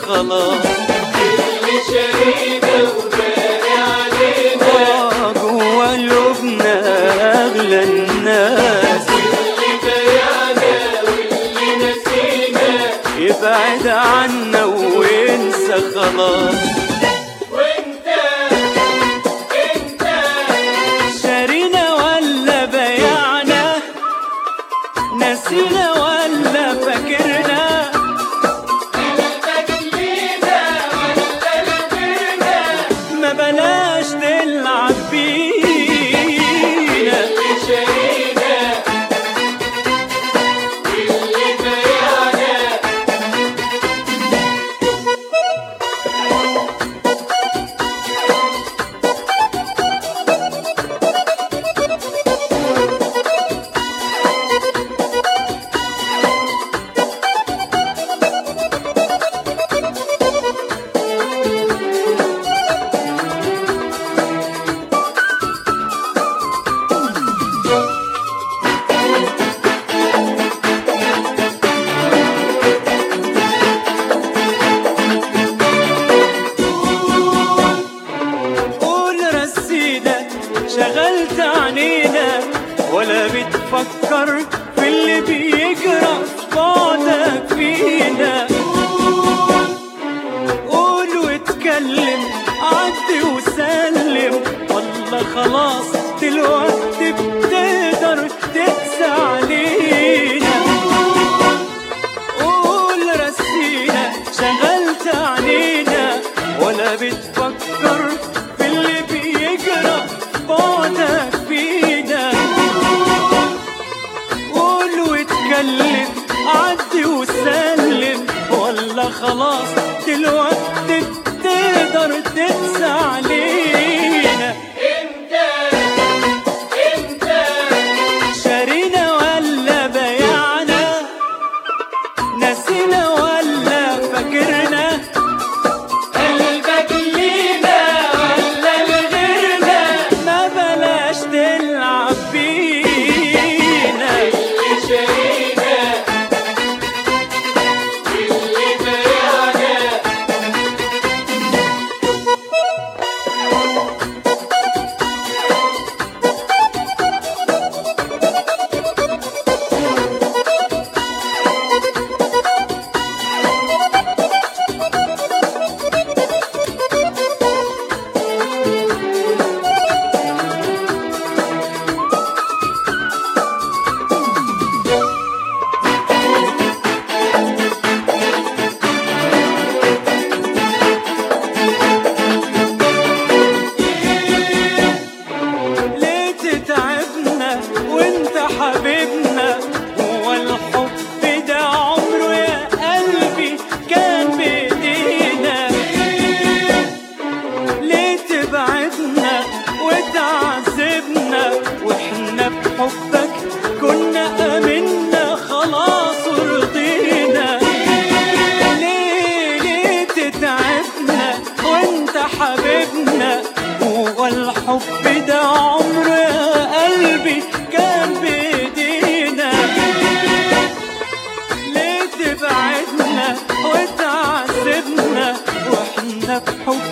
خلاص اللي شارينا وباقي علينا آه، جوا قلوبنا اغلى الناس اللي بايعنا واللي نسينا يبعد عنا وينسى خلاص وانت انت شارينا ولا بيعنا نسينا ولا فاكرنا قلبك لينا ولا لغيرنا ما بلاش تلعب بينا اللي شارينا واللي بايعنا قول رسينا شغلت عنينا ولا بتفكر في اللي بيجرى في بعدك فينا قول واتكلم عدي وسلم والله خلاص دلوقتي بتقدر تقسى علينا قول رسينا شغلت عنينا ولا بتفكر في اللي بيجرى بعدك فينا قول واتكلم عدي وسلم ولا خلاص دلوقتي بتقدر تنسى علينا انت انت شارينا ولا بيعنا نسينا ولا فاكرنا قلبك لينا ولا لغيرنا ما بلاش تلعب بينا اللي شارينا واللي بايعنا ليه تتعبنا وانت حبيبنا هو الحب ده عمره يا قلبي كان بايدينا ليه تبعدنا وتعذبنا واحنا بحبك كنا امنا خلاص ورضينا ليه ليه تتعبنا وانت حبيبنا هو الحب ده عمره يا قلبي كان بايدينا ليه تبعدنا وتعذبنا واحنا بحب